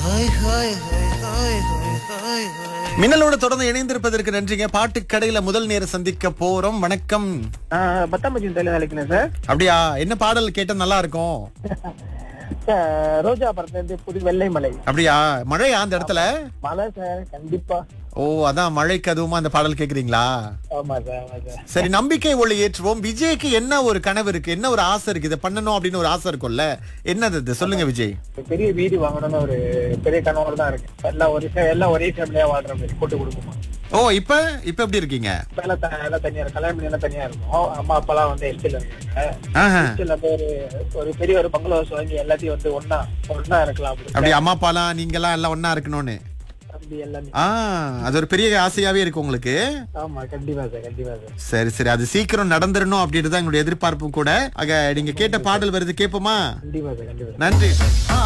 Hi hi hi hi hi hi hi மின்னலோட தொடர்ந்து இணைந்திருப்பதற்கு நன்றிங்க பாட்டு கடையில முதல் நேரம் சந்திக்க போறோம் வணக்கம் பத்தாம் பட்சம் தலைவர் அழைக்கிறேன் சார் அப்படியா என்ன பாடல் கேட்டா நல்லா இருக்கும் சார், ரோஜா படத்துல இருந்து புது வெள்ளை மலை அப்படியா மழையா அந்த இடத்துல மலை சார் கண்டிப்பா ஓ அதான் மழைக்கு அதுவுமா அந்த பாடல் கேக்குறீங்களா ஆமா சார் ஆமா சார் சரி நம்பிக்கை ஒளி ஏற்றுவோம் விஜய்க்கு என்ன ஒரு கனவு இருக்கு என்ன ஒரு ஆசை இருக்கு இதை பண்ணணும் அப்படின்னு ஒரு ஆசை இருக்கும்ல என்னது இது சொல்லுங்க விஜய் ஒரு பெரிய வீடு வாங்கணும்னு ஒரு பெரிய கனவோட தான் இருக்கு எல்லாம் ஒரு எல்லாம் ஒரே ஃபேமிலியா வாழ்ற மாதிரி கூட்டு குடும்பமா ஓ இப்ப இப்ப எப்படி இருக்கீங்க இப்ப எல்லாம் த- எல்லாம் தனியா இருக்கு கல்யாணம் பண்ணி எல்லாம் தனியா இருக்கும் அம்மா அப்பா எல்லாம் வந்து எஸ்டில இருக்காங்க ஆஹா. எஸ்டில வந்து ஒரு ஒரு பெரிய ஒரு பங்களா ஹவுஸ் வாங்கி எல்லாத்தையும் வந்து ஒன்னா ஒன்னா இருக்கலாம் அப்படி அப்படி அம்மா அப்பாலாம் நீங்க எல்லாம் எல்லாம் ஒண்ணா இருக்கணும்னு அப்படி எல்லாமே ஆ அது ஒரு பெரிய ஆசையாவே இருக்கு உங்களுக்கு ஆமா கண்டிப்பா சார் கண்டிப்பா சார் சரி சரி அது சீக்கிரம் நடந்துடணும் அப்படின்ட்டு தான் எங்களுடைய எதிர்பார்ப்பும் கூட ஆக நீங்க கேட்ட பாடல் வருது கேட்போமா கண்டிப்பா சார் கண்டிப்பா சார் நன்றி